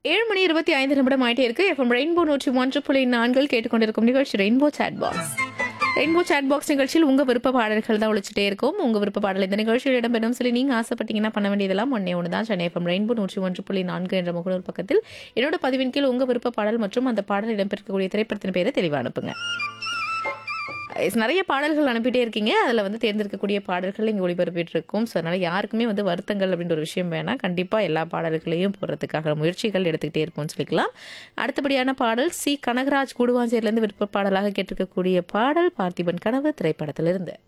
ஏழு மணி இருபத்தி ஐந்து நிமிடம் ஆயிட்டே இருக்கு எஃப்எம் ரெயின்போ நூற்றி ஒன்று புள்ளி நான்கில் கேட்டுக்கொண்டிருக்கும் நிகழ்ச்சி Rainbow chat box Rainbow chat box நிகழ்ச்சியில் உங்க விருப்ப பாடல்கள் தான் ஒழிச்சிட்டே இருக்கும் உங்க விருப்ப பாடல் இந்த நிகழ்ச்சியில் இடம்பெறும் சொல்லி நீங்க ஆசைப்பட்டீங்கன்னா பண்ண வேண்டியதெல்லாம் ஒன்னே ஒன்று தான் சென்னை எஃப்எம் ரெயின்போ நூற்றி ஒன்று புள்ளி நான்கு என்ற முகநூல் பக்கத்தில் என்னோட பதிவின் கீழ் உங்க விருப்ப பாடல் மற்றும் அந்த பாடல் இடம்பெறக்கூடிய திரைப்படத்தின் பேரை தெளிவாக அனுப்புங்க Yes, நிறைய பாடல்கள் அனுப்பிட்டே இருக்கீங்க அதில் வந்து தேர்ந்தெடுக்கக்கூடிய பாடல்கள் இங்கே ஒளிபரப்பிட்டு இருக்கோம் ஸோ அதனால் யாருக்குமே வந்து வருத்தங்கள் அப்படின்ற ஒரு விஷயம் வேணாம் கண்டிப்பாக எல்லா பாடல்களையும் போடுறதுக்காக முயற்சிகள் எடுத்துக்கிட்டே இருக்கும்னு சொல்லிக்கலாம் அடுத்தபடியான பாடல் சி கனகராஜ் கூடுவாஞ்சேரிலேருந்து விருப்ப பாடலாக கேட்டிருக்கக்கூடிய பாடல் பார்த்திபன் கனவு திரைப்படத்திலிருந்து